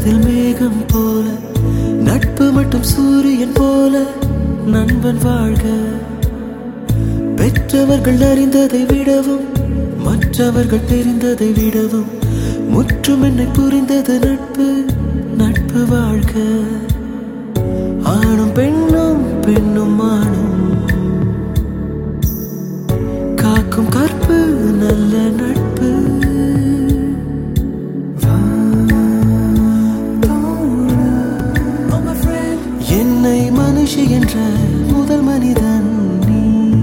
வானத்தில் மேகம் போல நட்பு மட்டும் சூரியன் போல நண்பன் வாழ்க பெற்றவர்கள் அறிந்ததை விடவும் மற்றவர்கள் தெரிந்ததை விடவும் முற்றும் என்னை புரிந்தது நட்பு நட்பு வாழ்க ஆணும் பெண்ணும் பெண்ணும் ஆணும் காக்கும் கற்பு நல்ல நட்பு என்னை மனுஷி என்ற முதல் மனிதன் நீ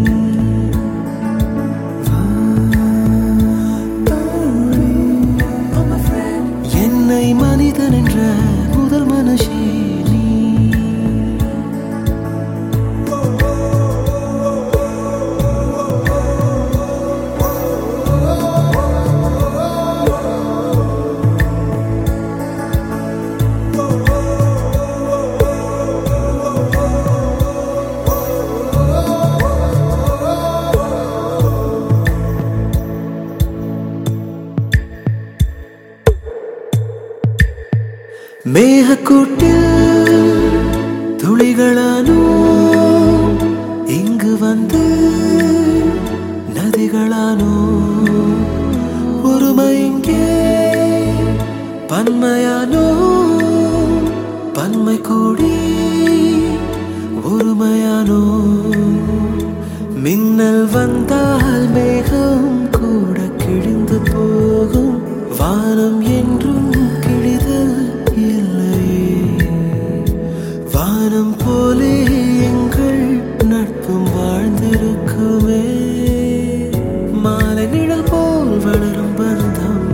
என்னை மனிதன் என்ற முதல் மனுஷி நீ மேகக்கூட்டில் துளிகளானோ இங்கு வந்து நதிகளானோ ஒருமை இங்கே பன்மையானோ பன்மை கூடி ஒருமையானோ மின்னல் வந்தால் மேகம் கூட கிழிந்து போகும் வானம் என்றும் கிழிதல் இல்லையே வானம் போலே எங்கள் நட்பும் வாழ்ந்திருக்குமே மாலை நிழல் போல் வளரும் பந்தம்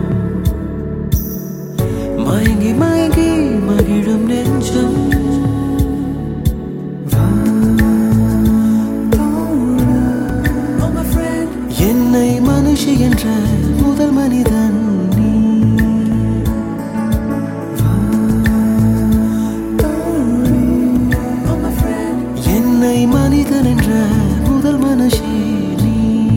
மயங்கி மயங்கி மகிழும் நெஞ்சம் என்னை மனுஷி என்ற முதல் மனிதன் நீ என்னை மனிதன் என்ற முதல் மனுஷி நீ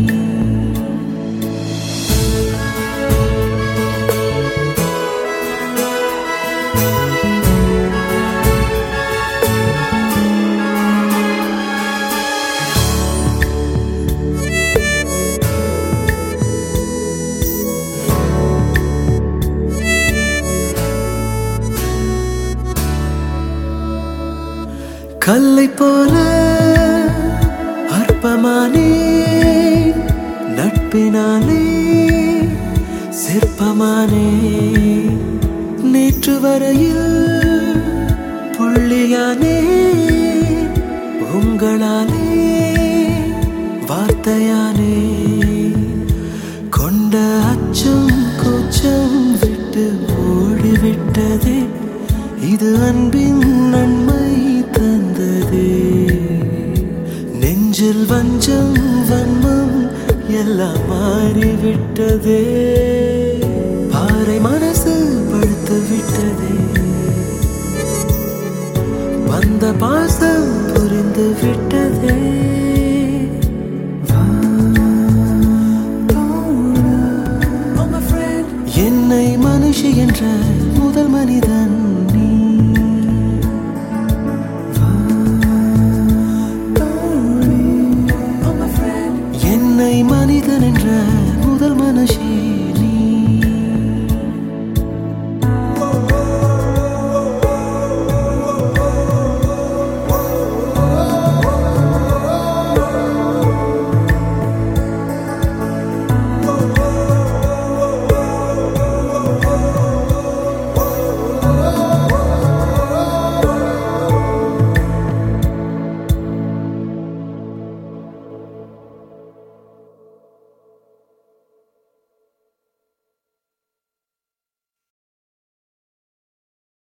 கல்லை போல அற்பமானே நட்பினாலே சிற்பமானே நேற்று வரையில் புள்ளியானே உங்களாலே வார்த்தையானே கொண்ட அச்சம் கூச்சம் விட்டு ஓடிவிட்டதே இது அன்பின் நன்மை தந்ததே நெஞ்சில் வஞ்சம் வன்மம் எல்லாம் மாறிவிட்டதே பாறை மனசு படுத்து விட்டதே வந்த பாசம் புரிந்து விட்டதே என்னை மனுஷி என்ற முதல் மனிதன் நீ என்னை மனிதன் என்ற முதல் மனுஷி